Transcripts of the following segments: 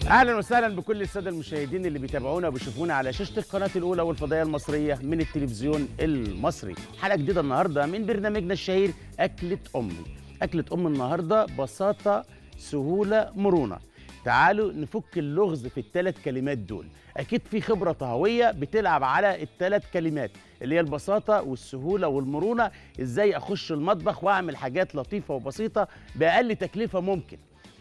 اهلا وسهلا بكل الساده المشاهدين اللي بيتابعونا وبيشوفونا على شاشه القناه الاولى والفضائيه المصريه من التلفزيون المصري حلقه جديده النهارده من برنامجنا الشهير اكله امي اكله ام النهارده بساطه سهوله مرونه تعالوا نفك اللغز في الثلاث كلمات دول اكيد في خبره طهويه بتلعب على الثلاث كلمات اللي هي البساطه والسهوله والمرونه ازاي اخش المطبخ واعمل حاجات لطيفه وبسيطه باقل تكلفه ممكن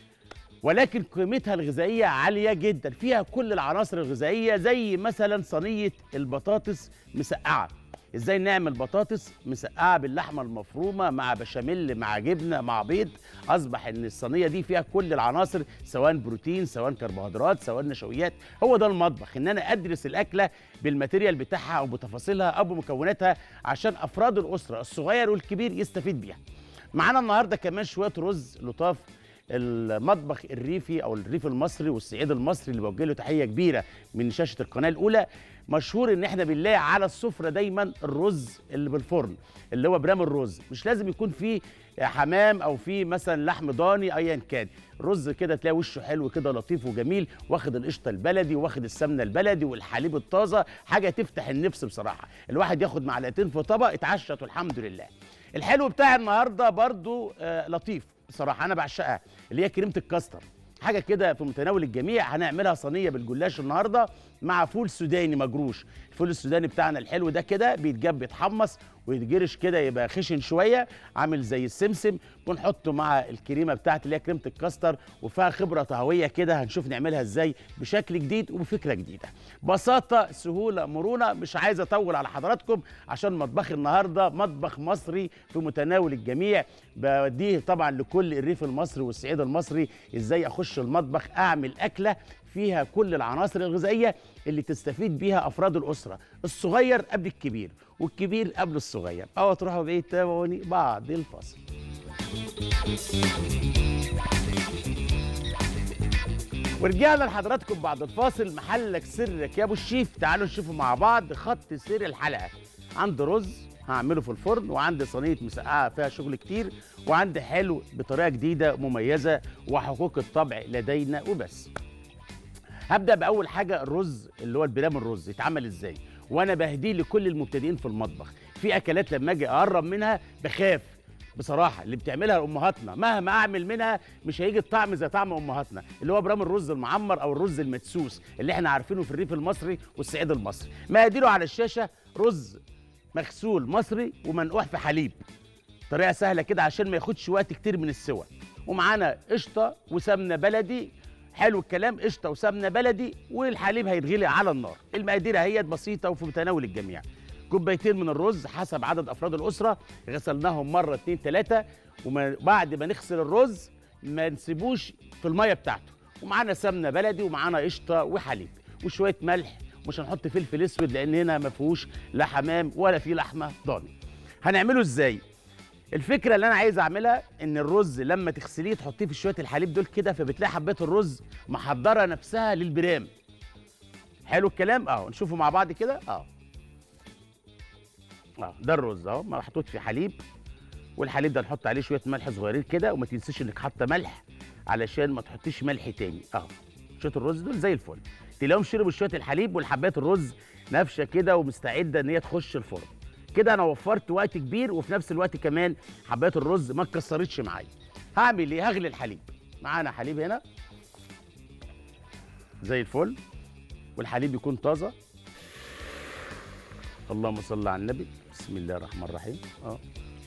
ولكن قيمتها الغذائيه عاليه جدا فيها كل العناصر الغذائيه زي مثلا صينيه البطاطس مسقعه ازاي نعمل بطاطس مسقعه باللحمه المفرومه مع بشاميل مع جبنه مع بيض اصبح ان الصينيه دي فيها كل العناصر سواء بروتين سواء كربوهيدرات سواء نشويات هو ده المطبخ ان انا ادرس الاكله بالماتيريال بتاعها او بتفاصيلها او بمكوناتها عشان افراد الاسره الصغير والكبير يستفيد بيها معانا النهارده كمان شويه رز لطاف المطبخ الريفي او الريف المصري والصعيد المصري اللي بوجه له تحيه كبيره من شاشه القناه الاولى مشهور ان احنا بنلاقي على السفره دايما الرز اللي بالفرن اللي هو برام الرز مش لازم يكون فيه حمام او فيه مثلا لحم ضاني ايا كان رز كده تلاقي وشه حلو كده لطيف وجميل واخد القشطه البلدي واخد السمنه البلدي والحليب الطازه حاجه تفتح النفس بصراحه الواحد ياخد معلقتين في طبق اتعشت والحمد لله الحلو بتاع النهارده برضو آه لطيف بصراحه انا بعشقها اللي هي كريمه الكاستر حاجه كده في متناول الجميع هنعملها صينيه بالجلاش النهارده مع فول سوداني مجروش الفول السوداني بتاعنا الحلو ده كده بيتجاب يتحمص ويتجرش كده يبقى خشن شويه عامل زي السمسم ونحطه مع الكريمه بتاعت اللي هي كريمه الكاستر وفيها خبره طهويه كده هنشوف نعملها ازاي بشكل جديد وبفكره جديده بساطه سهوله مرونه مش عايز اطول على حضراتكم عشان مطبخ النهارده مطبخ مصري في متناول الجميع بوديه طبعا لكل الريف المصري والصعيد المصري ازاي اخش المطبخ اعمل اكله فيها كل العناصر الغذائيه اللي تستفيد بيها افراد الاسره الصغير قبل الكبير والكبير قبل الصغير او تروحوا بعيد تابعوني بعد الفاصل ورجعنا لحضراتكم بعد الفاصل محلك سرك يا ابو الشيف تعالوا نشوفوا مع بعض خط سير الحلقه عندي رز هعمله في الفرن وعندي صينيه مسقعه فيها شغل كتير وعندي حلو بطريقه جديده مميزه وحقوق الطبع لدينا وبس هبدا باول حاجه الرز اللي هو البرام الرز يتعمل ازاي وانا بهديه لكل المبتدئين في المطبخ في اكلات لما اجي اقرب منها بخاف بصراحه اللي بتعملها امهاتنا مهما اعمل منها مش هيجي الطعم زي طعم امهاتنا اللي هو برام الرز المعمر او الرز المدسوس اللي احنا عارفينه في الريف المصري والصعيد المصري مقاديره على الشاشه رز مغسول مصري ومنقوع في حليب طريقه سهله كده عشان ما ياخدش وقت كتير من السوى ومعانا قشطه وسمنه بلدي حلو الكلام قشطه وسمنه بلدي والحليب هيتغلي على النار المقادير اهيت بسيطه وفي متناول الجميع كوبايتين من الرز حسب عدد افراد الاسره غسلناهم مره اتنين تلاته وبعد ما نغسل الرز ما نسيبوش في الميه بتاعته ومعانا سمنه بلدي ومعانا قشطه وحليب وشويه ملح مش هنحط فلفل اسود لان هنا ما فيهوش لا حمام ولا فيه لحمه ضاني هنعمله ازاي الفكره اللي انا عايز اعملها ان الرز لما تغسليه تحطيه في شويه الحليب دول كده فبتلاقي حبات الرز محضره نفسها للبرام حلو الكلام اهو نشوفه مع بعض كده اهو اه ده الرز اهو محطوط في حليب والحليب ده نحط عليه شويه ملح صغيرين كده وما تنسيش انك حاطه ملح علشان ما تحطيش ملح تاني اهو شويه الرز دول زي الفل تلاقيهم شربوا شويه الحليب والحبات الرز نافشه كده ومستعده ان هي تخش الفرن كده انا وفرت وقت كبير وفي نفس الوقت كمان حبات الرز ما اتكسرتش معايا هعمل ايه هغلي الحليب معانا حليب هنا زي الفل والحليب يكون طازه اللهم صل على النبي بسم الله الرحمن الرحيم اه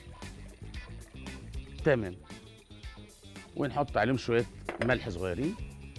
تمام ونحط عليهم شويه ملح صغيرين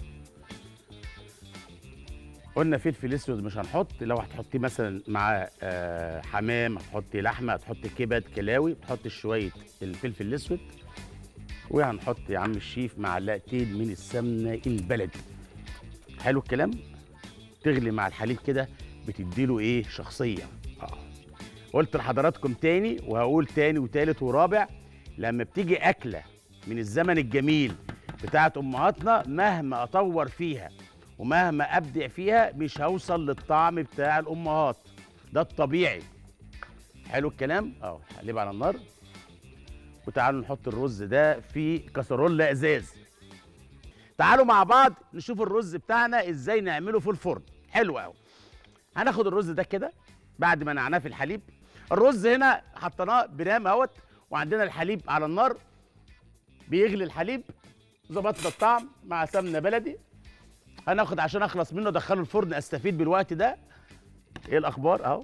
قلنا فلفل اسود مش هنحط لو هتحطيه مثلا مع آه حمام هتحطي لحمه هتحطي كبد كلاوي تحطي شويه الفلفل الاسود وهنحط يا عم الشيف معلقتين من السمنه البلدي حلو الكلام تغلي مع الحليب كده بتديله ايه شخصيه اه قلت لحضراتكم تاني وهقول تاني وتالت ورابع لما بتيجي اكله من الزمن الجميل بتاعت امهاتنا مهما اطور فيها ومهما ابدع فيها مش هوصل للطعم بتاع الامهات ده الطبيعي حلو الكلام اهو هقلب على النار وتعالوا نحط الرز ده في كسرولة ازاز تعالوا مع بعض نشوف الرز بتاعنا ازاي نعمله في الفرن حلو قوي هناخد الرز ده كده بعد ما نعناه في الحليب الرز هنا حطيناه برام اهوت وعندنا الحليب على النار بيغلي الحليب ظبطنا الطعم مع سمنه بلدي هناخد عشان اخلص منه ادخله الفرن استفيد بالوقت ده ايه الاخبار اهو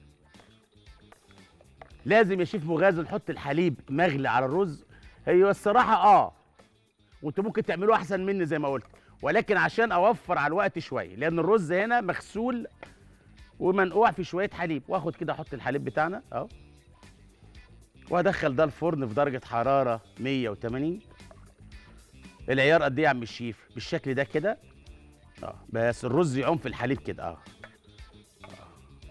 لازم يا شيف مغازي نحط الحليب مغلي على الرز هي الصراحه اه وانتوا ممكن تعملوه احسن مني زي ما قلت ولكن عشان اوفر على الوقت شويه لان الرز هنا مغسول ومنقوع في شويه حليب واخد كده احط الحليب بتاعنا اهو وادخل ده الفرن في درجه حراره 180 العيار قد ايه يا عم الشيف بالشكل ده كده اه بس الرز يعوم في الحليب كده اه آه.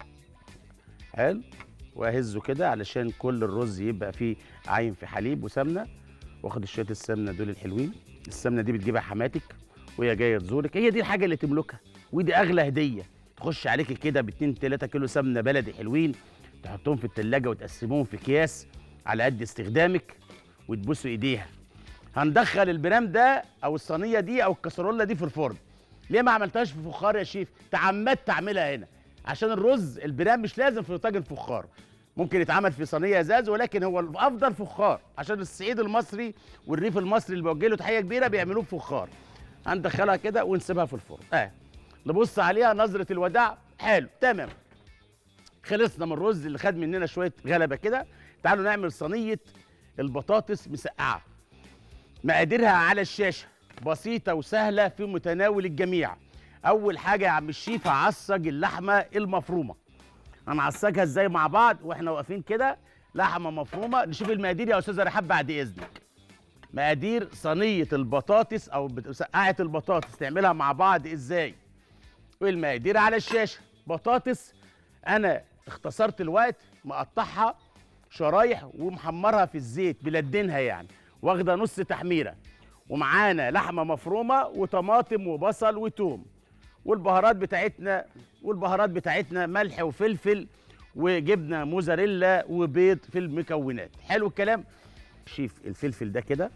حلو واهزه كده علشان كل الرز يبقى فيه عايم في حليب وسمنه واخد شويه السمنه دول الحلوين السمنه دي بتجيبها حماتك وهي جايه تزورك هي دي الحاجه اللي تملكها ودي اغلى هديه تخش عليكي كده ب 2 3 كيلو سمنه بلدي حلوين تحطهم في التلاجة وتقسموهم في اكياس على قد استخدامك وتبوسوا ايديها هندخل البرام ده او الصينيه دي او الكسرونه دي في الفرن ليه ما عملتهاش في فخار يا شيف تعمدت اعملها هنا عشان الرز البرام مش لازم في طاجن فخار ممكن يتعمل في صينيه ازاز ولكن هو الافضل فخار عشان الصعيد المصري والريف المصري اللي بوجه له تحيه كبيره بيعملوه في فخار هندخلها كده ونسيبها في الفرن اه نبص عليها نظره الوداع حلو تمام خلصنا من الرز اللي خد مننا شويه غلبه كده تعالوا نعمل صينيه البطاطس مسقعه مقاديرها على الشاشه بسيطه وسهله في متناول الجميع اول حاجه يا عم الشيف هعصج اللحمه المفرومه هنعصجها ازاي مع بعض واحنا واقفين كده لحمه مفرومه نشوف المقادير يا استاذه رحاب بعد اذنك مقادير صينيه البطاطس او مسقعه البطاطس تعملها مع بعض ازاي والمقادير على الشاشه بطاطس انا اختصرت الوقت مقطعها شرايح ومحمرها في الزيت بلدنها يعني واخده نص تحميره ومعانا لحمه مفرومه وطماطم وبصل وتوم والبهارات بتاعتنا والبهارات بتاعتنا ملح وفلفل وجبنه موزاريلا وبيض في المكونات حلو الكلام شيف الفلفل ده كده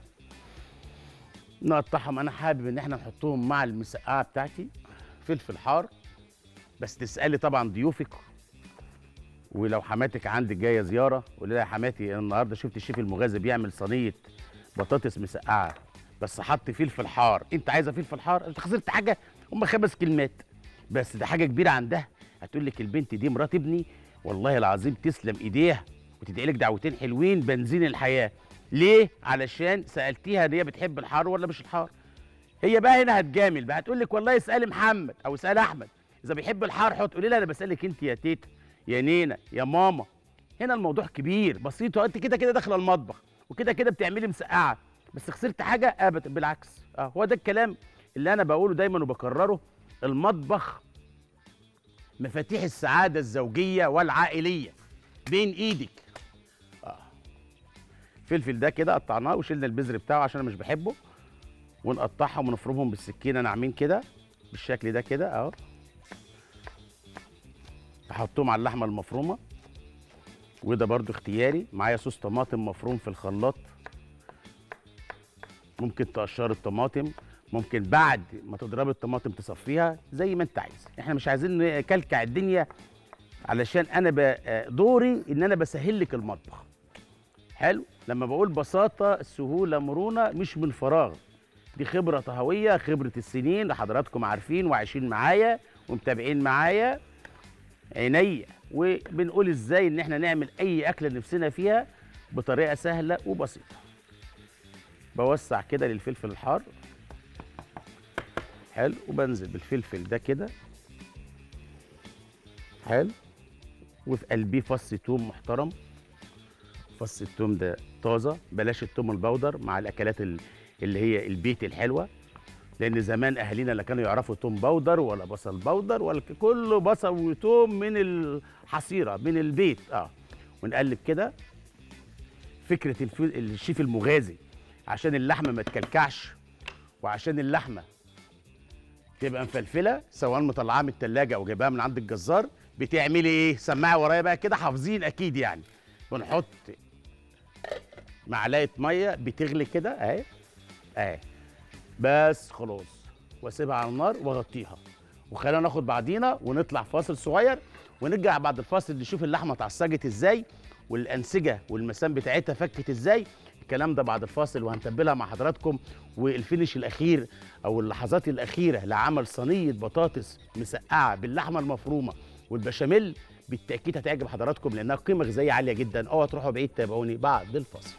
نقطعهم انا حابب ان احنا نحطهم مع المسقعه بتاعتي فلفل حار بس تسالي طبعا ضيوفك ولو حماتك عندك جايه زياره قولي لها يا حماتي انا النهارده شفت الشيف المغازي بيعمل صينيه بطاطس مسقعه بس حط فلفل حار انت عايزه فلفل حار انت خسرت حاجه هم خمس كلمات بس ده حاجه كبيره عندها هتقول لك البنت دي مرات ابني والله العظيم تسلم ايديها وتدعي لك دعوتين حلوين بنزين الحياه ليه علشان سالتيها ان هي بتحب الحار ولا مش الحار هي بقى هنا هتجامل بقى هتقول لك والله اسالي محمد او اسالي احمد اذا بيحب الحار حط قولي لها انا بسالك انت يا تيتا يا نينا يا ماما هنا الموضوع كبير بسيط انت كده كده داخله المطبخ وكده كده بتعملي مسقعه بس خسرت حاجه ابدا بالعكس اه هو ده الكلام اللي انا بقوله دايما وبكرره المطبخ مفاتيح السعاده الزوجيه والعائليه بين ايدك اه الفلفل ده كده قطعناه وشلنا البذر بتاعه عشان انا مش بحبه ونقطعهم ونفرمهم بالسكينه ناعمين كده بالشكل ده كده اهو احطهم على اللحمه المفرومه وده برضو اختياري معايا صوص طماطم مفروم في الخلاط ممكن تقشر الطماطم ممكن بعد ما تضرب الطماطم تصفيها زي ما انت عايز احنا مش عايزين نكلكع الدنيا علشان انا ب- دوري ان انا بسهل لك المطبخ حلو لما بقول بساطه سهوله مرونه مش من فراغ دي خبره طهويه خبره السنين اللي حضراتكم عارفين وعايشين معايا ومتابعين معايا عينيا وبنقول ازاي ان احنا نعمل اي اكله نفسنا فيها بطريقه سهله وبسيطه بوسع كده للفلفل الحار حلو وبنزل بالفلفل ده كده حلو وفي قلبيه فص توم محترم فص التوم ده طازه بلاش التوم البودر مع الاكلات ال- اللي هي البيت الحلوه لان زمان اهالينا لا كانوا يعرفوا توم بودر ولا بصل بودر ولا ك- كله بصل وتوم من الحصيره من البيت اه ونقلب كده فكره الف- الشيف المغازي عشان اللحمه ما تكلكعش وعشان اللحمه تبقى مفلفله سواء مطلعاها من التلاجة او جايباها من عند الجزار بتعملي ايه سماعي ورايا بقى كده حافظين اكيد يعني بنحط معلقه ميه بتغلي كده اهي اهي بس خلاص واسيبها على النار واغطيها وخلينا ناخد بعضينا ونطلع فاصل صغير ونرجع بعد الفاصل نشوف اللحمه اتعصجت ازاي والانسجه والمسام بتاعتها فكت ازاي الكلام ده بعد الفاصل وهنتبلها مع حضراتكم والفينش الاخير او اللحظات الاخيره لعمل صينيه بطاطس مسقعه باللحمه المفرومه والبشاميل بالتاكيد هتعجب حضراتكم لانها قيمه غذائيه عاليه جدا اوعى تروحوا بعيد تابعوني بعد الفاصل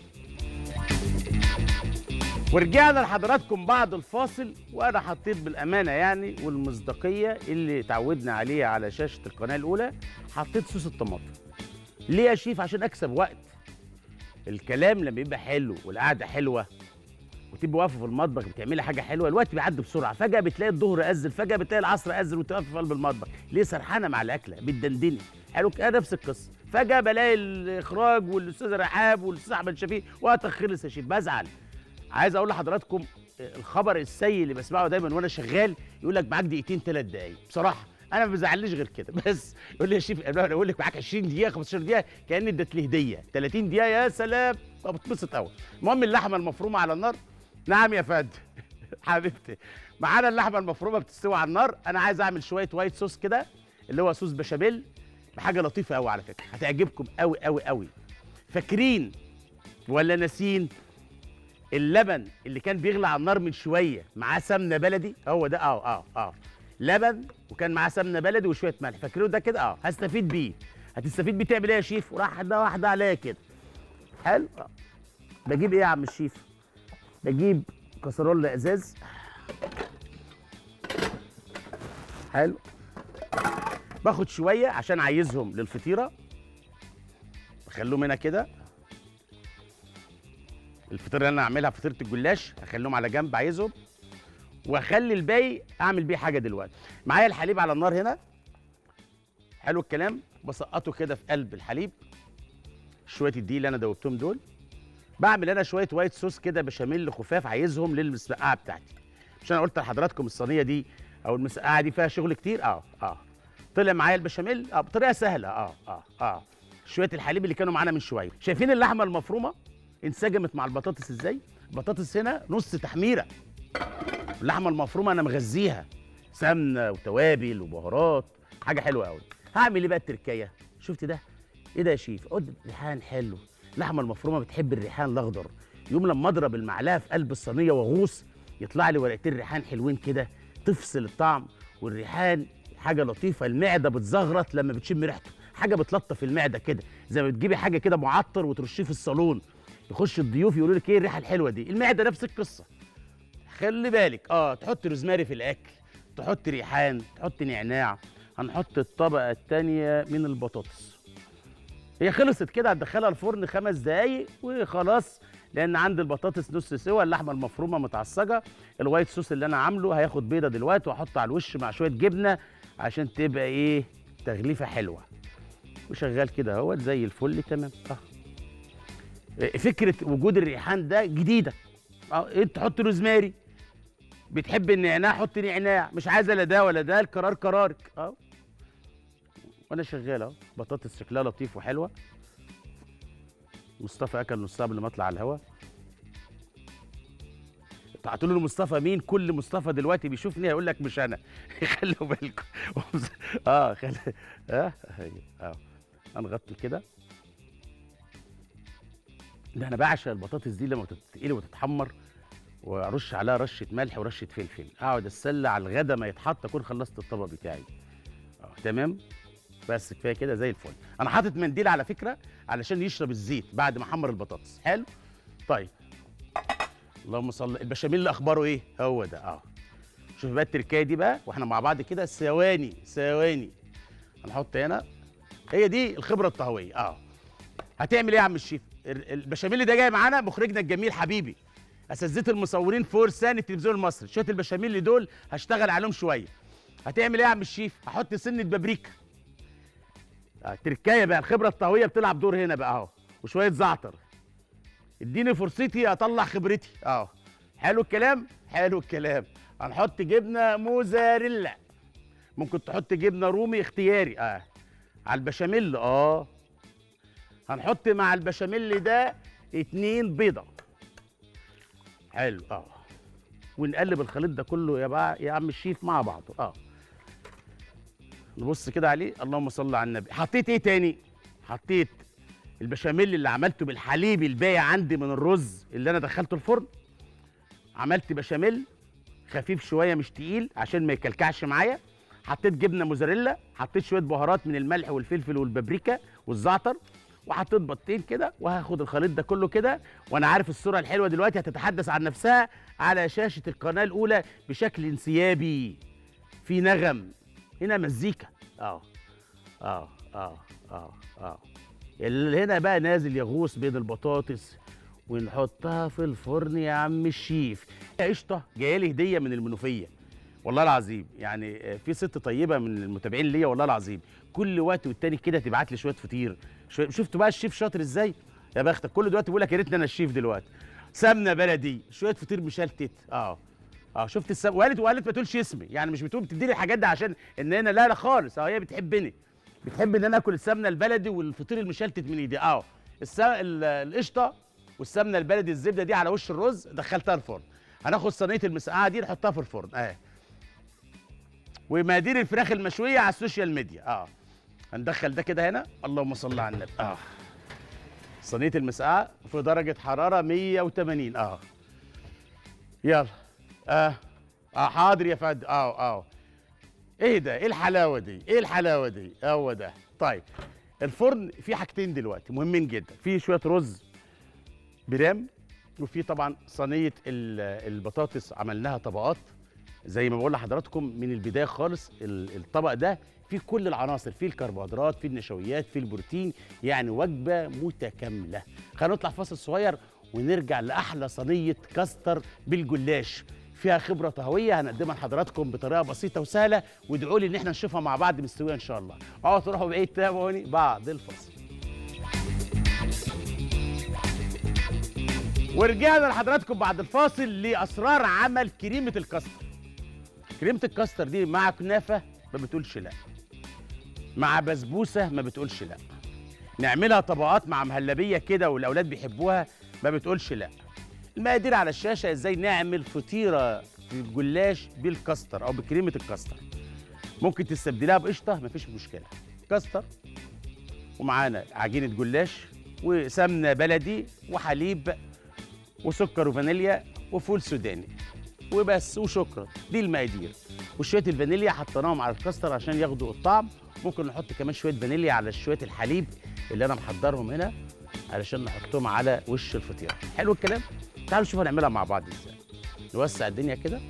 ورجعنا لحضراتكم بعد الفاصل وانا حطيت بالامانه يعني والمصداقيه اللي اتعودنا عليها على شاشه القناه الاولى حطيت صوص الطماطم ليه يا شيف عشان اكسب وقت الكلام لما يبقى حلو والقعده حلوه وتبقى واقفه في المطبخ بتعملي حاجه حلوه الوقت بيعدي بسرعه فجاه بتلاقي الظهر اذن فجاه بتلاقي العصر اذن وانت واقفه في قلب المطبخ ليه سرحانه مع الاكله بتدندني حلو كده نفس القصه فجاه بلاقي الاخراج والاستاذ رحاب والاستاذ احمد شفيق وقت خلص يا شيف بزعل عايز اقول لحضراتكم الخبر السيء اللي بسمعه دايما وانا شغال يقول لك معاك دقيقتين ثلاث دقايق بصراحه انا ما بزعلنيش غير كده بس يقول لي يا شيف انا اقول لك معاك 20 دقيقه 15 دقيقه كاني اديت لي هديه 30 دقيقه يا سلام بتبسط قوي المهم اللحمه المفرومه على النار نعم يا فندم حبيبتي معانا اللحمه المفرومه بتستوي على النار انا عايز اعمل شويه وايت صوص كده اللي هو صوص بشاميل بحاجه لطيفه قوي على فكره هتعجبكم قوي قوي قوي فاكرين ولا ناسين اللبن اللي كان بيغلى على النار من شويه معاه سمنه بلدي هو ده اه اه اه لبن وكان معاه سمنه بلدي وشويه ملح فاكرينه ده كده اه هستفيد بيه هتستفيد بيه تعمل ايه يا شيف واحده واحده عليا كده حلو آه. بجيب ايه يا عم الشيف بجيب كسرولة ازاز حلو باخد شويه عشان عايزهم للفطيره بخليهم هنا كده الفطيره اللي انا هعملها فطيره الجلاش هخليهم على جنب عايزهم واخلي الباقي اعمل بيه حاجه دلوقتي معايا الحليب على النار هنا حلو الكلام بسقطه كده في قلب الحليب شويه الدقيق اللي انا دوبتهم دول بعمل انا شويه وايت صوص كده بشاميل خفاف عايزهم للمسقعه بتاعتي مش انا قلت لحضراتكم الصينيه دي او المسقعه دي فيها شغل كتير اه اه طلع معايا البشاميل اه بطريقه سهله اه اه اه شويه الحليب اللي كانوا معانا من شويه شايفين اللحمه المفرومه انسجمت مع البطاطس ازاي البطاطس هنا نص تحميره اللحمه المفرومه انا مغذيها سمنه وتوابل وبهارات حاجه حلوه قوي هعمل ايه بقى التركايه شفت ده ايه ده يا شيف قد ريحان حلو اللحمه المفرومه بتحب الريحان الاخضر يوم لما اضرب المعلقه في قلب الصينيه واغوص يطلع لي ورقتين ريحان حلوين كده تفصل الطعم والريحان حاجه لطيفه المعده بتزغرط لما بتشم ريحته حاجه بتلطف المعده كده زي ما بتجيبي حاجه كده معطر وترشيه في الصالون يخش الضيوف يقولوا لك ايه الريحه الحلوه دي المعده نفس القصه خلي بالك اه تحط روزماري في الاكل تحط ريحان تحط نعناع هنحط الطبقه الثانيه من البطاطس هي خلصت كده هتدخلها الفرن خمس دقايق وخلاص لان عند البطاطس نص سوا اللحمه المفرومه متعصجه الوايت صوص اللي انا عامله هياخد بيضه دلوقتي واحطه على الوش مع شويه جبنه عشان تبقى ايه تغليفه حلوه وشغال كده اهوت زي الفل تمام اه فكره وجود الريحان ده جديده اه انت تحط روزماري بتحب النعناع حط نعناع مش عايزه لا ده ولا ده القرار قرارك اه وانا شغال اهو بطاطس شكلها لطيف وحلوه مصطفى اكل نصها قبل ما اطلع على الهوا هتقولوا له مصطفى مين كل مصطفى دلوقتي بيشوفني هيقول لك مش انا خلوا بالكم اه خلي اه اه هنغطي كده ده انا بعشق البطاطس دي لما تتقلي وتتحمر وارش عليها رشه ملح ورشه فلفل اقعد السله على الغدا ما يتحط اكون خلصت الطبق بتاعي اه تمام بس كفايه كده زي الفل انا حاطط منديل على فكره علشان يشرب الزيت بعد ما احمر البطاطس حلو طيب اللهم صل البشاميل اخباره ايه هو ده اه شوف بقى التركايه دي بقى واحنا مع بعض كده ثواني ثواني هنحط هنا هي دي الخبره الطهويه اه هتعمل ايه يا عم الشيف البشاميل ده جاي معانا مخرجنا الجميل حبيبي اساتذه المصورين فرسان التلفزيون المصري شويه البشاميل دول هشتغل عليهم شويه هتعمل ايه يا عم الشيف هحط سنه بابريكا آه تركايه بقى الخبره الطهويه بتلعب دور هنا بقى اهو وشويه زعتر اديني فرصتي اطلع خبرتي اهو حلو الكلام حلو الكلام هنحط جبنه موزاريلا ممكن تحط جبنه رومي اختياري اه على البشاميل اه هنحط مع البشاميل ده اتنين بيضه حلو اه ونقلب الخليط ده كله يا بقى يا عم الشيف مع بعضه اه نبص كده عليه اللهم صل على النبي حطيت ايه تاني حطيت البشاميل اللي عملته بالحليب الباقي عندي من الرز اللي انا دخلته الفرن عملت بشاميل خفيف شويه مش تقيل عشان ما يكلكعش معايا حطيت جبنه موزاريلا حطيت شويه بهارات من الملح والفلفل والبابريكا والزعتر وحطيت بطين كده وهاخد الخليط ده كله كده وانا عارف الصوره الحلوه دلوقتي هتتحدث عن نفسها على شاشه القناه الاولى بشكل انسيابي في نغم هنا مزيكا اه اه اه اه اه اللي هنا بقى نازل يغوص بين البطاطس ونحطها في الفرن يا عم الشيف قشطه جايه لي هديه من المنوفيه والله العظيم يعني في ست طيبه من المتابعين ليا والله العظيم كل وقت والتاني كده تبعت لي شويه فطير شوية شفتوا بقى الشيف شاطر ازاي يا بختك كل دلوقتي بيقول لك يا ريتني انا الشيف دلوقتي سمنه بلدي شويه فطير مشلتت اه اه شفت السم وقالت وقالت ما تقولش اسمي يعني مش بتقول بتديني الحاجات دي عشان ان انا لا لا خالص اه هي بتحبني بتحب ان انا اكل السمنه البلدي والفطير المشلتت من ايدي اه الس... ال- القشطه والسمنه البلدي الزبده دي على وش الرز دخلتها الفرن هناخد صينيه المسقعه دي نحطها في الفرن اه ومقادير الفراخ المشويه على السوشيال ميديا اه هندخل ده كده هنا اللهم صل على النبي اه صينيه المسقعه في درجه حراره 180 اه يلا اه اه حاضر يا فندم اه اه ايه ده ايه الحلاوه دي ايه الحلاوه دي هو ده طيب الفرن فيه حاجتين دلوقتي مهمين جدا فيه شويه رز برام وفي طبعا صينيه ال- البطاطس عملناها طبقات زي ما بقول لحضراتكم من البدايه خالص ال- الطبق ده فيه كل العناصر فيه الكربوهيدرات فيه النشويات فيه البروتين يعني وجبه متكامله خلينا نطلع فاصل صغير ونرجع لاحلى صينيه كاستر بالجلاش فيها خبره طهويه هنقدمها لحضراتكم بطريقه بسيطه وسهله وادعوا لي ان احنا نشوفها مع بعض مستويه ان شاء الله اوعوا تروحوا بعيد تابعوني بعد الفاصل ورجعنا لحضراتكم بعد الفاصل لاسرار عمل كريمه الكاستر كريمه الكاستر دي مع كنافه ما بتقولش لا مع بسبوسه ما بتقولش لا نعملها طبقات مع مهلبيه كده والاولاد بيحبوها ما بتقولش لا المقادير على الشاشه ازاي نعمل فطيره بالجلاش بالكاستر او بكريمه الكاستر ممكن تستبدلها بقشطه مفيش مشكله كاستر ومعانا عجينه جلاش وسمنه بلدي وحليب وسكر وفانيليا وفول سوداني وبس وشكرا دي المقادير وشويه الفانيليا حطيناهم على الكاستر عشان ياخدوا الطعم ممكن نحط كمان شويه فانيليا على شويه الحليب اللي انا محضرهم هنا علشان نحطهم على وش الفطيره حلو الكلام تعالوا نشوف هنعملها مع بعض ازاي نوسع الدنيا كده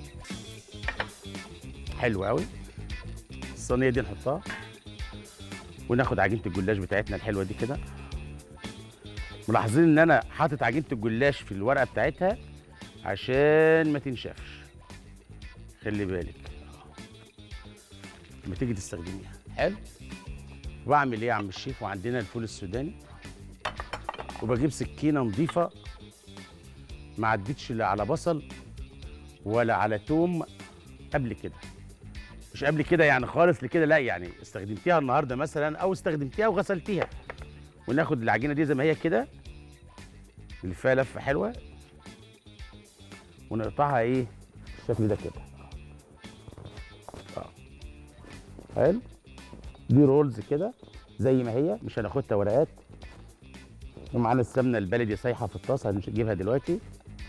حلو قوي الصينيه دي نحطها وناخد عجينه الجلاش بتاعتنا الحلوه دي كده ملاحظين ان انا حاطط عجينه الجلاش في الورقه بتاعتها عشان ما تنشفش خلي بالك لما تيجي تستخدميها حلو واعمل ايه يا عم الشيف وعندنا الفول السوداني وبجيب سكينه نظيفه ما عدتش لا على بصل ولا على توم قبل كده مش قبل كده يعني خالص لكده لا يعني استخدمتيها النهارده مثلا او استخدمتيها وغسلتيها وناخد العجينه دي زي ما هي كده نلفها لفه حلوه ونقطعها ايه بالشكل ده كده اه حلو دي رولز كده زي ما هي مش هناخدها ورقات ومعانا السمنه البلدي سايحه في الطاسه هنجيبها دلوقتي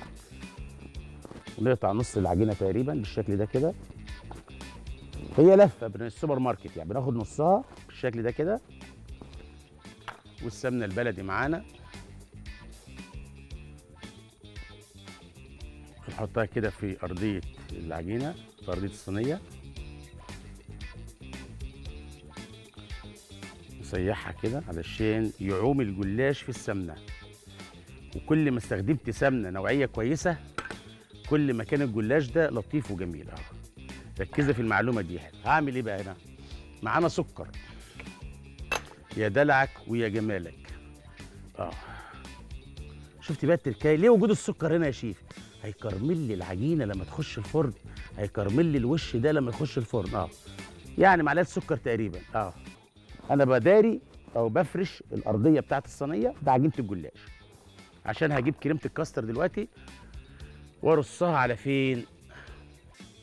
ونقطع نص العجينه تقريبا بالشكل ده كده هي لفه من السوبر ماركت يعني بناخد نصها بالشكل ده كده والسمنه البلدي معانا نحطها كده في ارضيه العجينه في ارضيه الصينيه نسيحها كده علشان يعوم الجلاش في السمنه وكل ما استخدمت سمنه نوعيه كويسه كل ما كان الجلاش ده لطيف وجميل اهو ركزي في المعلومه دي هعمل ايه بقى هنا معانا سكر يا دلعك ويا جمالك اه شفتي بقى التركايه ليه وجود السكر هنا يا شيف هيكرمل لي العجينه لما تخش الفرن هيكرمل لي الوش ده لما يخش الفرن اه يعني معلقه سكر تقريبا اه انا بداري او بفرش الارضيه بتاعت الصينيه بعجينه الجلاش عشان هجيب كريمه الكاستر دلوقتي وارصها على فين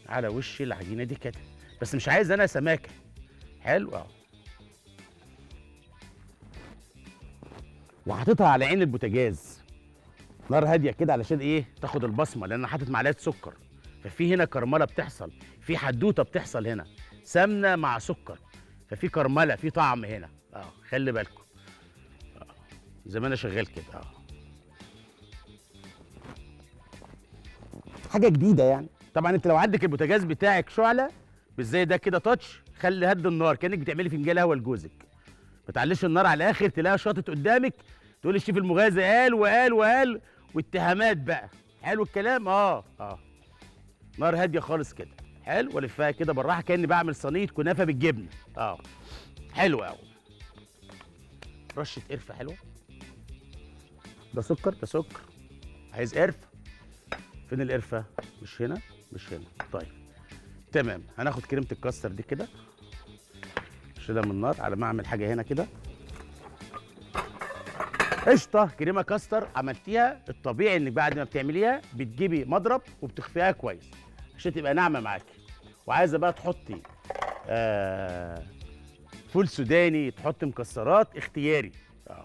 على وش العجينه دي كده بس مش عايز انا سماكه حلو اهو وحاططها على عين البوتاجاز نار هاديه كده علشان ايه تاخد البصمه لان انا حاطط معلقه سكر ففي هنا كرمله بتحصل في حدوته بتحصل هنا سمنه مع سكر ففي كرمله في طعم هنا اه خلي بالكم آه. زي ما انا شغال كده اه حاجه جديده يعني طبعا انت لو عندك البوتاجاز بتاعك شعله مش زي ده كده تاتش خلي هد النار كانك بتعملي فنجان قهوه لجوزك ما تعليش النار على الاخر تلاقيها شاطت قدامك تقول الشيف المغازي قال وقال وقال واتهامات بقى حلو الكلام اه اه نار هاديه خالص كده حلو والفها كده بالراحه كاني بعمل صينيه كنافه بالجبنه اه حلو قوي رشه قرفه حلوه ده سكر ده سكر عايز قرفه فين القرفه مش هنا مش هنا طيب تمام هناخد كريمه الكاستر دي كده شيلها من النار على ما اعمل حاجه هنا كده قشطه كريمه كاستر عملتيها الطبيعي انك بعد ما بتعمليها بتجيبي مضرب وبتخفيها كويس عشان تبقى ناعمه معاكي وعايزه بقى تحطي آه فول سوداني تحطي مكسرات اختياري اه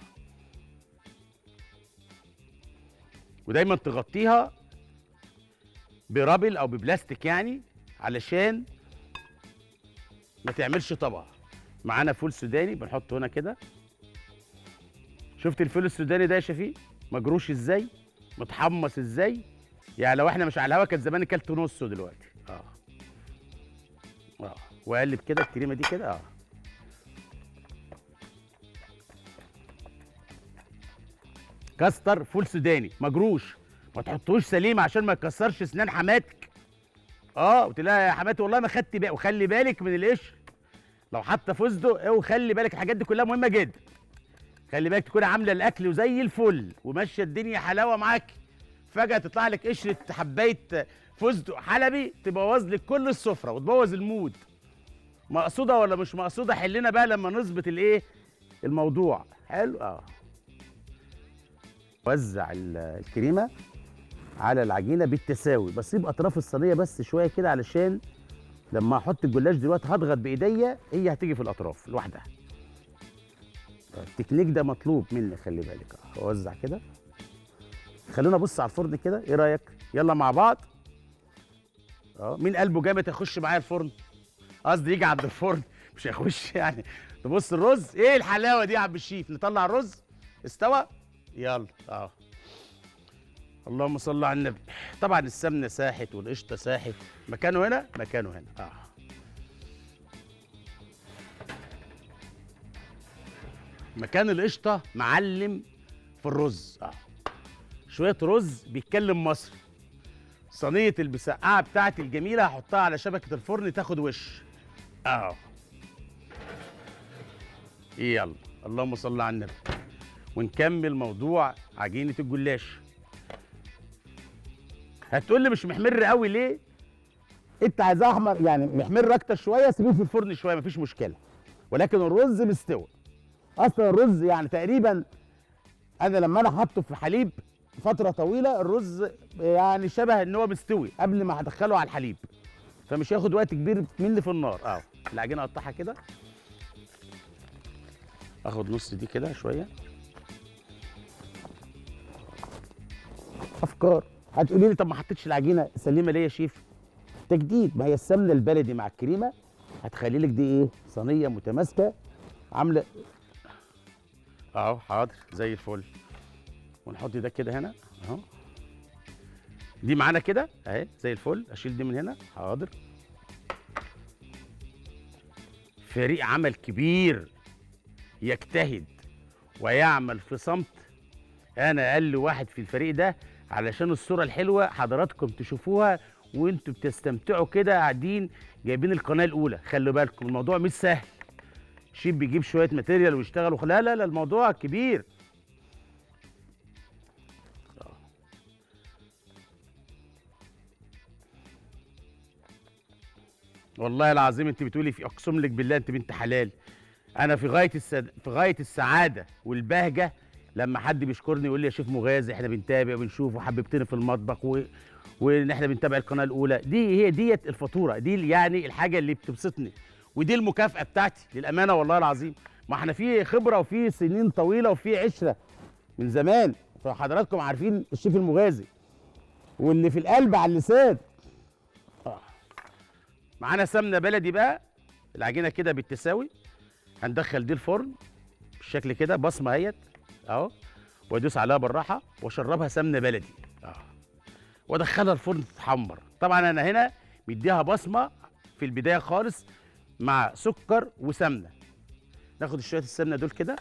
ودايما تغطيها برابل او ببلاستيك يعني علشان ما تعملش طبقه معانا فول سوداني بنحطه هنا كده شفت الفول السوداني ده يا شفيق مجروش ازاي متحمص ازاي يعني لو احنا مش على الهوا كان زمان كلت نصه دلوقتي اه اه واقلب كده الكريمه دي كده اه كاستر فول سوداني مجروش ما تحطوش سليم عشان ما يكسرش اسنان حماتك اه قلت لها يا حماتي والله ما خدت بالي وخلي بالك من القشر لو حاطه فستق اوعي خلي بالك الحاجات دي كلها مهمه جدا خلي بالك تكون عامله الاكل وزي الفل وماشيه الدنيا حلاوه معاك فجاه تطلع لك قشره حبايه فستق حلبي تبوظ لك كل السفره وتبوظ المود مقصوده ولا مش مقصوده حلنا بقى لما نظبط الايه الموضوع حلو اه وزع ال- الكريمه على العجينه بالتساوي بس يبقى اطراف الصينيه بس شويه كده علشان لما احط الجلاش دلوقتي هضغط بايديا هي هتيجي في الاطراف لوحدها التكنيك ده مطلوب مني خلي بالك اه اوزع كده خلونا نبص على الفرن كده ايه رايك يلا مع بعض اه مين قلبه جامد يخش معايا الفرن قصدي يجي عند الفرن مش هيخش يعني تبص الرز ايه الحلاوه دي يا عم الشيف نطلع الرز استوى يلا اه اللهم صل على النبي طبعا السمنه ساحت والقشطه ساحت مكانه هنا مكانه هنا اه مكان القشطه معلم في الرز اه شويه رز بيتكلم مصري صينيه المسقعه بتاعتي الجميله هحطها على شبكه الفرن تاخد وش اه يلا اللهم صل على النبي ونكمل موضوع عجينه الجلاش هتقول لي مش محمر قوي ليه انت عايزاه احمر يعني محمر اكتر شويه سيبيه في الفرن شويه مفيش مشكله ولكن الرز مستوي اصلا الرز يعني تقريبا انا لما انا حاطه في حليب فتره طويله الرز يعني شبه ان هو مستوي قبل ما هدخله على الحليب فمش هياخد وقت كبير مني في النار اه العجينه اقطعها كده اخد نص دي كده شويه افكار هتقولي لي طب ما حطيتش العجينه سليمه ليه يا شيف تجديد ما هي السمنه البلدي مع الكريمه هتخلي لك دي ايه صينيه متماسكه عامله اهو حاضر زي الفل ونحط ده كده هنا اهو دي معانا كده اهي زي الفل اشيل دي من هنا حاضر فريق عمل كبير يجتهد ويعمل في صمت انا اقل واحد في الفريق ده علشان الصوره الحلوه حضراتكم تشوفوها وانتوا بتستمتعوا كده قاعدين جايبين القناه الاولى خلوا بالكم الموضوع مش سهل شيف بيجيب شويه ماتيريال ويشتغل وخ- لا لا لا الموضوع كبير آه. والله العظيم انت بتقولي في اقسم لك بالله انت بنت حلال انا في غايه السد... في غايه السعاده والبهجه لما حد بيشكرني يقول لي يا شيف مغازي احنا بنتابع وبنشوف وحببتني في المطبخ و... وان احنا بنتابع القناه الاولى دي هي ديت الفاتوره دي يعني الحاجه اللي بتبسطني ودي المكافاه بتاعتي للامانه والله العظيم ما احنا في خبره وفي سنين طويله وفي عشره من زمان فحضراتكم عارفين الشيف المغازي واللي في القلب على اللسان آه. معانا سمنه بلدي بقى العجينه كده بالتساوي هندخل دي الفرن بالشكل كده بصمه اهيت اهو وادوس عليها بالراحه واشربها سمنه بلدي اه وادخلها الفرن تتحمر طبعا انا هنا مديها بصمه في البدايه خالص مع سكر وسمنه ناخد شويه السمنه دول كده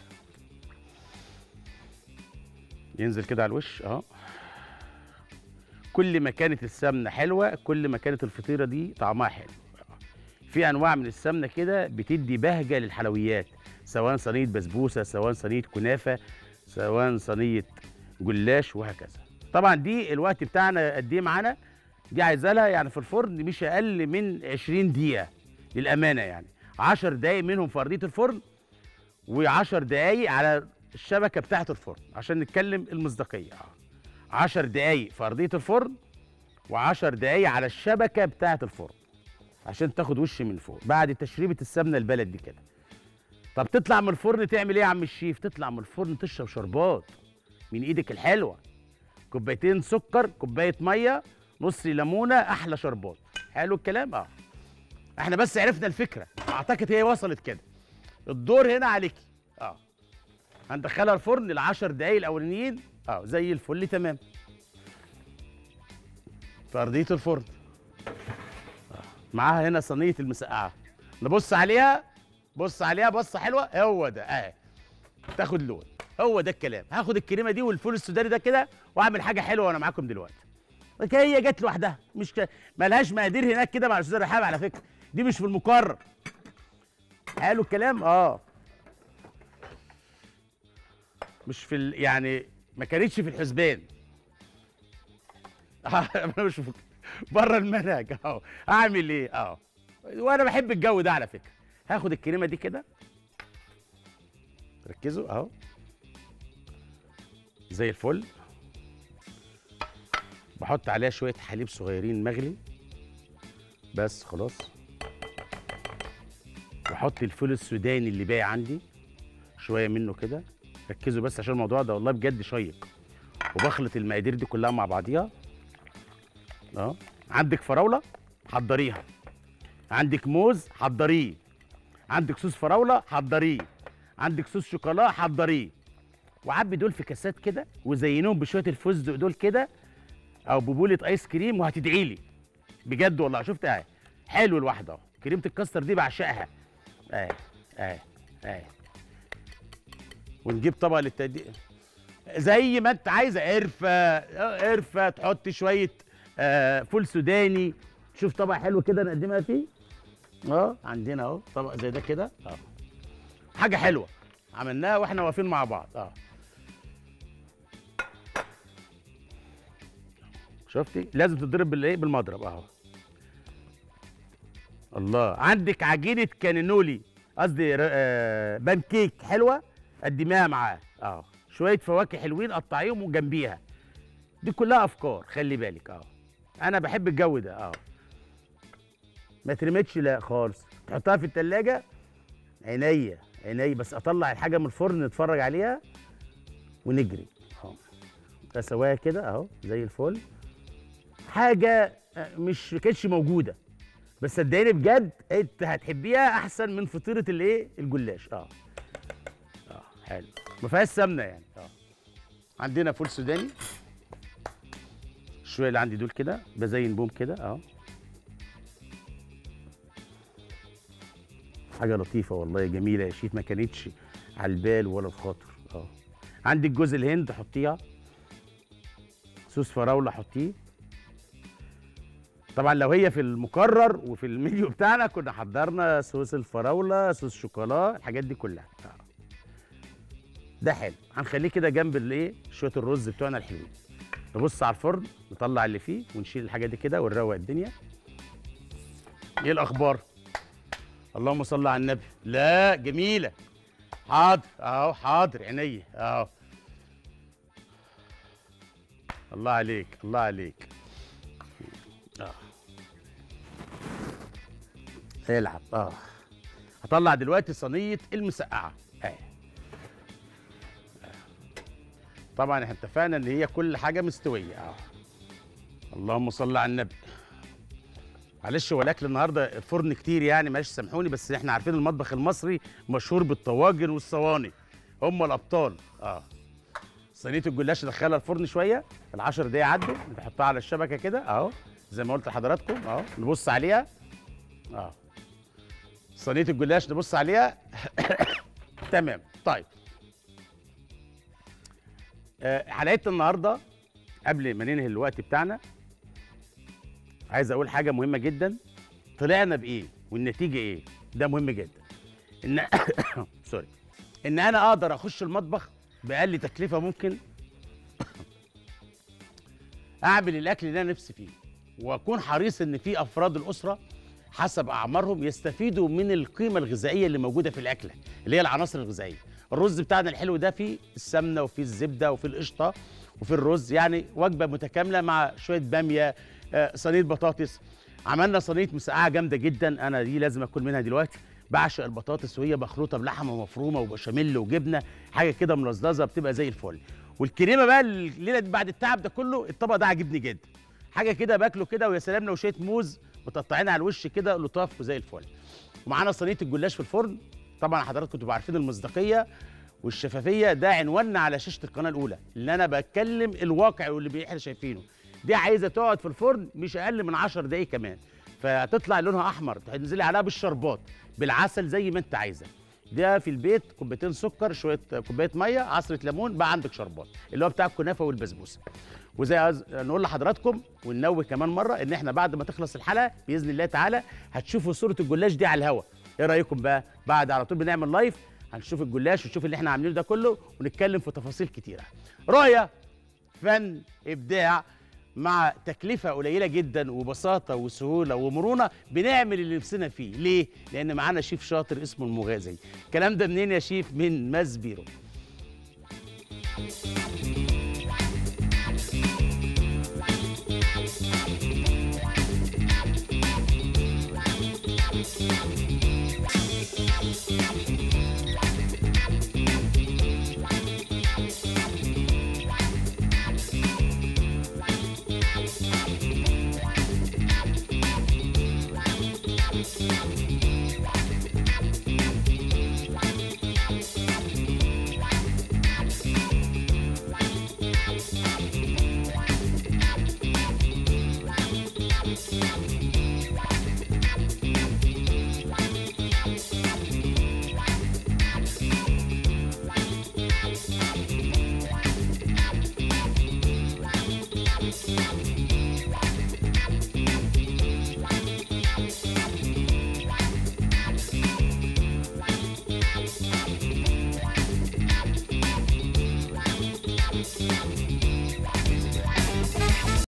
ينزل كده على الوش اهو كل ما كانت السمنه حلوه كل ما كانت الفطيره دي طعمها حلو في انواع من السمنه كده بتدي بهجه للحلويات سواء صينيه بسبوسه سواء صينيه كنافه سواء صينيه جلاش وهكذا طبعا دي الوقت بتاعنا قد ايه معانا دي عايزه لها يعني في الفرن مش اقل من 20 دقيقه للامانه يعني 10 دقايق منهم في ارضيه الفرن و10 دقايق على الشبكه بتاعه الفرن عشان نتكلم المصداقيه 10 دقايق في ارضيه الفرن و10 دقايق على الشبكه بتاعه الفرن عشان تاخد وش من فوق بعد تشريبه السمنه البلد دي كده طب تطلع من الفرن تعمل ايه يا عم الشيف تطلع من الفرن تشرب شربات من ايدك الحلوه كوبايتين سكر كوبايه ميه نص ليمونه احلى شربات حلو الكلام اه احنا بس عرفنا الفكره اعتقد هي وصلت كده الدور هنا عليكي اه هندخلها الفرن العشر دقايق الاولانيين اه زي الفل تمام في ارضيه الفرن آه. معاها هنا صينيه المسقعه نبص عليها بص عليها بصه حلوه هو ده اه تاخد لون هو ده الكلام هاخد الكريمه دي والفول السوداني ده كده واعمل حاجه حلوه وانا معاكم دلوقتي لكن هي جت لوحدها مش ك... ملهاش مقادير هناك كده مع الاستاذ رحاب على فكره دي مش في المقرر حلو الكلام اه مش في ال... يعني ما كانتش في الحسبان انا مش في... بره المنهج اهو اعمل ايه اه وانا بحب الجو ده على فكره هاخد الكريمه دي كده ركزوا اهو زي الفل بحط عليها شويه حليب صغيرين مغلي بس خلاص واحط الفول السوداني اللي باقي عندي شويه منه كده ركزوا بس عشان الموضوع ده والله بجد شيق وبخلط المقادير دي كلها مع بعضيها اه عندك فراوله حضريها عندك موز حضريه عندك صوص فراوله حضريه عندك صوص شوكولا حضريه وعبي دول في كاسات كده وزينهم بشويه الفستق دول كده او ببوله ايس كريم وهتدعي لي بجد والله شفت اهي حلو الواحده اهو كريمه الكاستر دي بعشقها اهي اهي اهي ونجيب طبق للتقديم زي ما انت عايزه قرفه آه، قرفه تحط شويه آه فول سوداني شوف طبق حلو كده نقدمها فيه اه عندنا اهو طبق زي ده كده اه حاجه حلوه عملناها واحنا واقفين مع بعض اه شفتي لازم تضرب بالايه بالمضرب اهو الله عندك عجينه كانينولي قصدي ر- آه بان كيك حلوه قدميها معاه اه شويه فواكه حلوين قطعيهم وجنبيها دي كلها افكار خلي بالك اه انا بحب الجو ده اه ما ترمتش لا خالص تحطها في التلاجة عينيا عينيا بس اطلع الحاجه من الفرن نتفرج عليها ونجري اهو اسويها كده اهو زي الفل حاجه آه، مش كانتش موجوده بس صدقيني بجد انت هتحبيها احسن من فطيره الايه الجلاش اه اه حلو ما فيهاش سمنه يعني اه عندنا فول سوداني شويه اللي عندي دول كده بزين بوم كده اهو حاجه لطيفه والله جميله يا شيف ما كانتش على البال ولا الخاطر اه عندك جوز الهند حطيها صوص فراوله حطيه طبعا لو هي في المقرر وفي المنيو بتاعنا كنا حضرنا صوص الفراوله صوص شوكولا الحاجات دي كلها آه. ده حلو هنخليه كده جنب الايه شويه الرز بتوعنا الحلوين نبص على الفرن نطلع اللي فيه ونشيل الحاجه دي كده ونروق الدنيا ايه الاخبار اللهم صل على النبي لا جميله حاضر اهو حاضر عينيا اهو الله عليك الله عليك اه العب اه هطلع دلوقتي صينيه المسقعه اهي طبعا احنا اتفقنا ان هي كل حاجه مستويه اه اللهم صل على النبي معلش هو الاكل النهارده فرن كتير يعني معلش سامحوني بس احنا عارفين المطبخ المصري مشهور بالطواجن والصواني هم الابطال اه صينيه الجلاش ندخلها الفرن شويه العشر دقايق عدوا نحطها على الشبكه كده اهو زي ما قلت لحضراتكم اهو نبص عليها اه صينيه الجلاش نبص عليها تمام طيب آه حلقتنا النهارده قبل ما ننهي الوقت بتاعنا عايز اقول حاجه مهمه جدا طلعنا بايه والنتيجه ايه ده مهم جدا ان سوري ان انا اقدر اخش المطبخ باقل تكلفه ممكن اعمل الاكل اللي انا نفسي فيه واكون حريص ان في افراد الاسره حسب اعمارهم يستفيدوا من القيمه الغذائيه اللي موجوده في الاكله اللي هي العناصر الغذائيه الرز بتاعنا الحلو ده فيه السمنه وفيه الزبده وفيه القشطه وفيه الرز يعني وجبه متكامله مع شويه باميه آه، صينيه بطاطس عملنا صينيه مسقعه جامده جدا انا دي لازم اكل منها دلوقتي بعشق البطاطس وهي مخلوطه بلحمه مفرومه وبشاميل وجبنه حاجه كده ملزلزه بتبقى زي الفل والكريمه بقى الليله دي بعد التعب ده كله الطبق ده عاجبني جدا حاجه كده باكله كده ويا سلام لو شويه موز متقطعين على الوش كده لطاف وزي الفل ومعانا صينيه الجلاش في الفرن طبعا حضراتكم تبقوا عارفين المصداقيه والشفافيه ده عنواننا على شاشه القناه الاولى اللي انا بتكلم الواقع واللي احنا شايفينه دي عايزه تقعد في الفرن مش اقل من 10 دقايق كمان فتطلع لونها احمر تنزلي عليها بالشربات بالعسل زي ما انت عايزه ده في البيت كوبايتين سكر شويه كوبايه ميه عصره ليمون بقى عندك شربات اللي هو بتاع الكنافه والبسبوسه وزي عايز نقول لحضراتكم وننوه كمان مره ان احنا بعد ما تخلص الحلقه باذن الله تعالى هتشوفوا صوره الجلاش دي على الهوا ايه رايكم بقى بعد على طول بنعمل لايف هنشوف الجلاش ونشوف اللي احنا عاملينه ده كله ونتكلم في تفاصيل كتيره رؤيه فن ابداع مع تكلفة قليلة جدا وبساطة وسهولة ومرونة بنعمل اللي نفسنا فيه، ليه؟ لأن معانا شيف شاطر اسمه المغازي. الكلام ده منين يا شيف؟ من ماسبيرو.